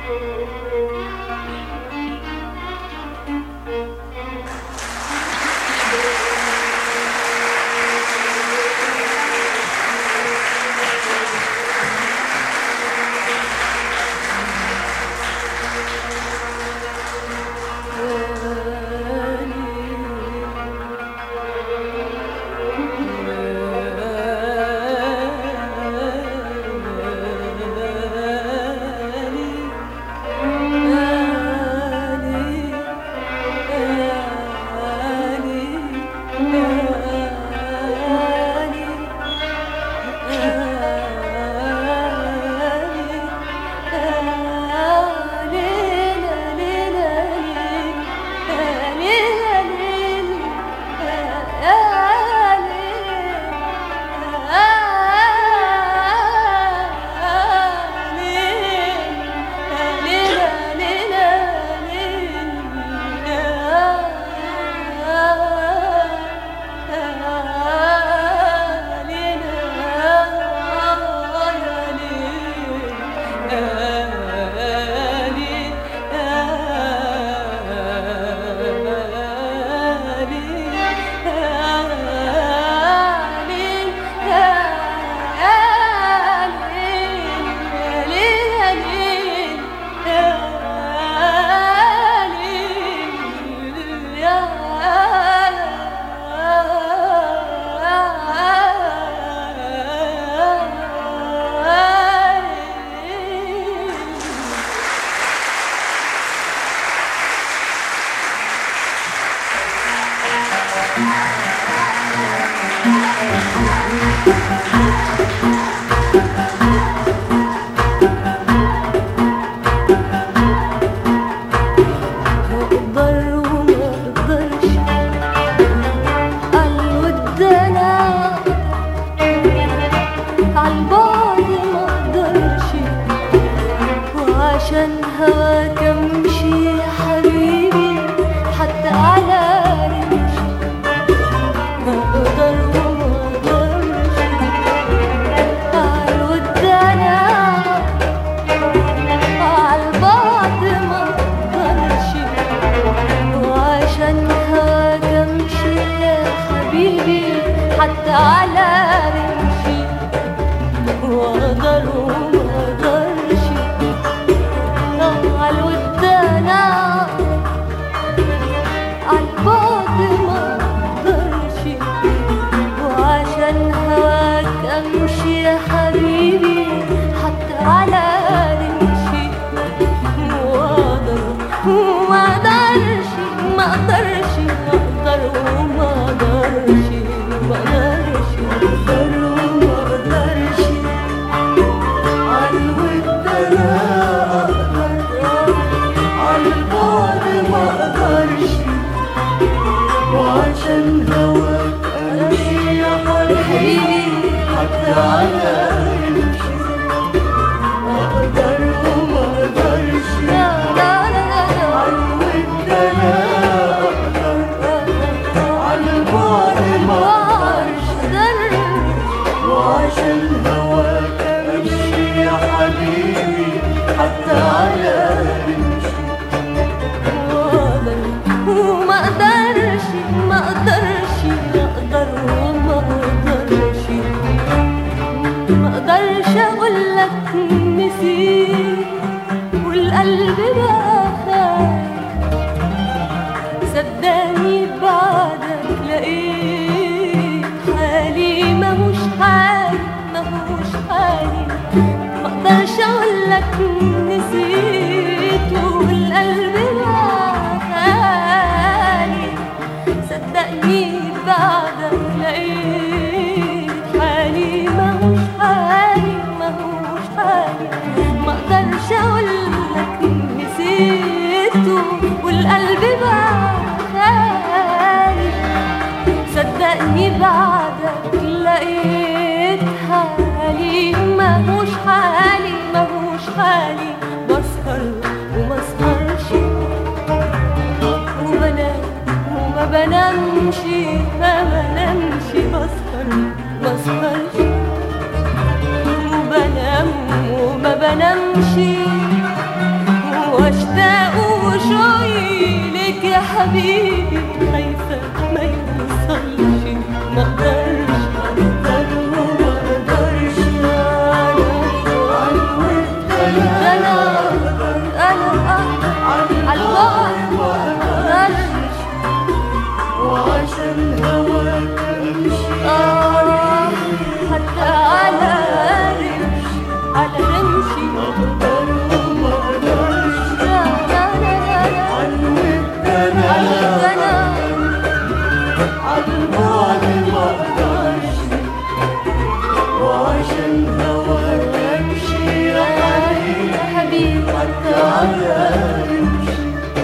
اقدر وما اقدرش عالود انا عالبعد ما اقدرش وعشان هواك امشي يا حبيبي حتى على رمشي ما اقدر وما اقدرش عالود انا عالبعد ما اقدرش وعشان هواك امشي يا حبيبي حتى على رمشي واقدر وما اقدرش عالود انا عالبعد ما اقدرش وعشان هواك امشي يا حبيبي حتى على رمشي واقدر وما اقدرش ما اقدرش اقدر وما اقدرش ما اقدرش اقدر وما اقدرش عالود انا اقدر عالبعد ما اقدرش وعشان هواك امشي يا حبيبي حتى على رمشي اقدر وما اقدرش عالود انا اقدر عالبعد ما اقدرش وعشان هواك امشي يا حبيبي حتى على رمشي وما اقدرش ما اقدرش اقدر وما اقدرش ما اقدرش اقول لك نسيت والقلب بقى خايف صدقني بعدك لقيت حالي ماهوش حالي ماهوش حالي ما اقدرش اقول لك نسيت والقلب بقى خالي صدقني بعدك لقيت حالي ماهوش حالي ماهوش حالي ما اقدرش اقول لك نسيت حبيبي خايفة ما يوصلش ما اقدرش ما اقدرش انا انا على البعد ما اقدرش وعشان هواك امشي آه حتى على رمش على رمشي اقدر وما اقدرش لا لا لا لا عنك انا أنا عالبعد ما اقدرش وعشان هواك امشي يا حبيبي حبيبي تعالى امشي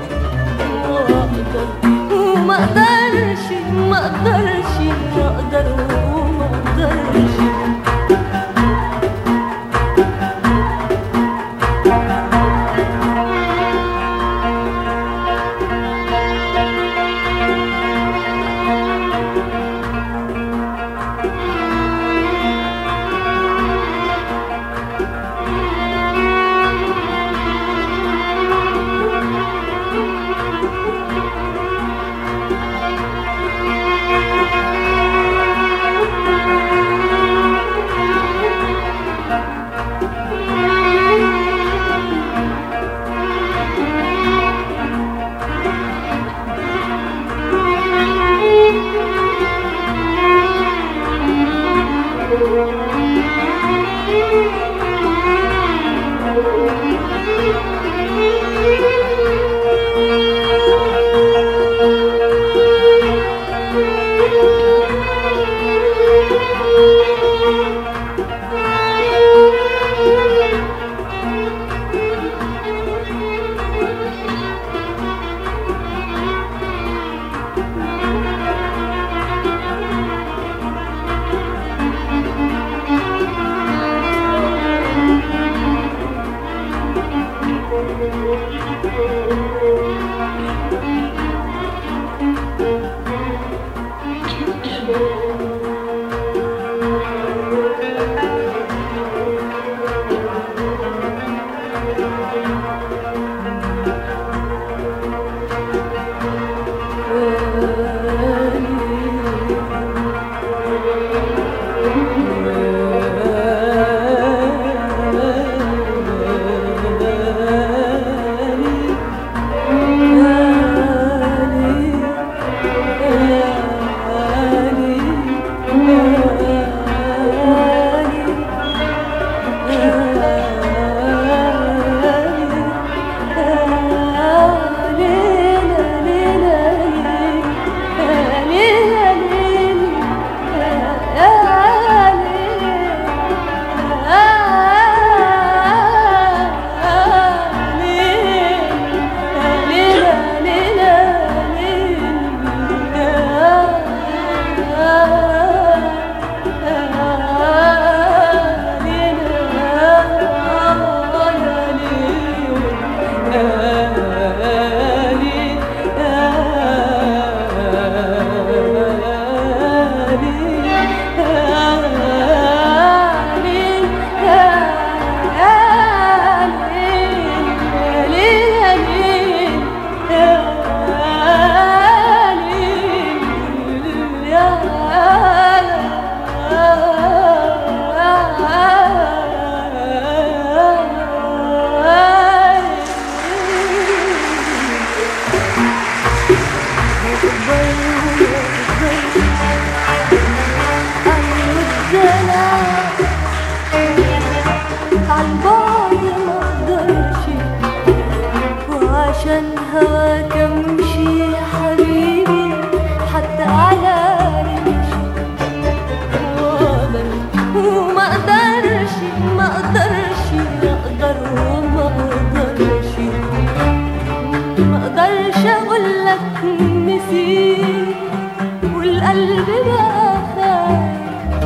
وما اقدرش ما اقدرش ما اقدر وما اقدرش عالبعد ما اقدرش وعشان هواك امشي يا حبيبي حتى على رمشي وأقدر وما اقدرش ما اقدرش اقدر وما اقدرش ما اقدرش اقول لك نسيت والقلب بقى خايف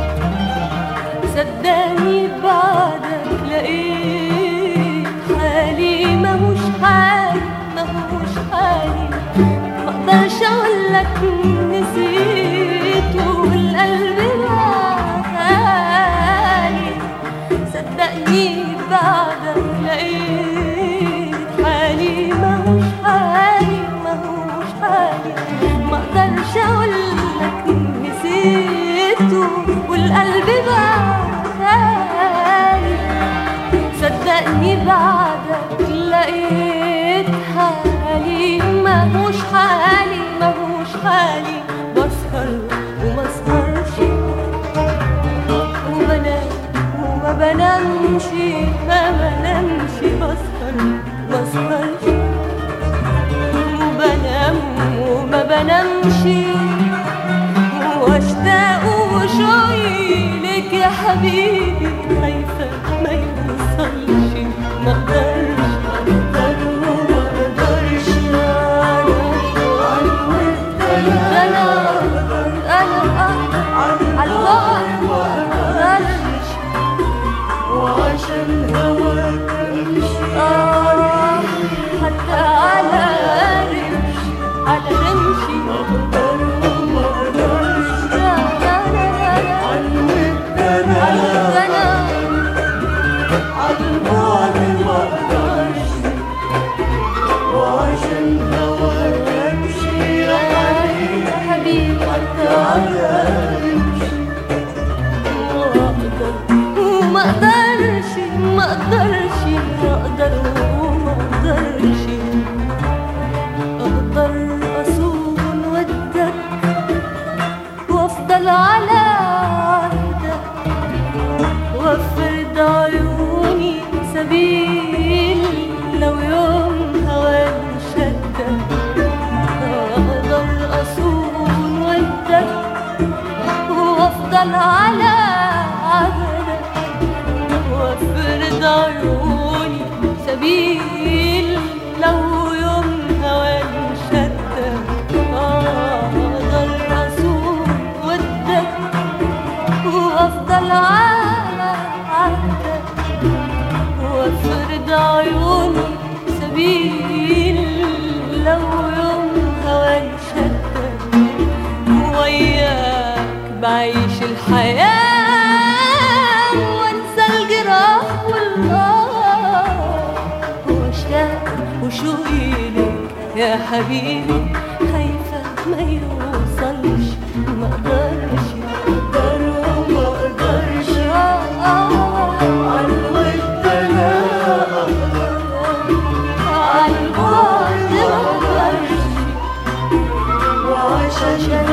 صدقني بعدك لقيت حالي ماهوش حالي ماهوش حالي ما اقدرش اقول لك نسيت والقلب بقى خالي صدقني بعدك لقيت حالي ماهوش حالي ماهوش حالي لو يوم هواني شدك وياك بعيش الحياة وانسى الجراح والنار واشتاق وشوقي لك يا حبيبي خايفة ما يوصلش ما اقدرش اقدر وما اقدرش عالود انا عالبعد ما اقدرش وعشان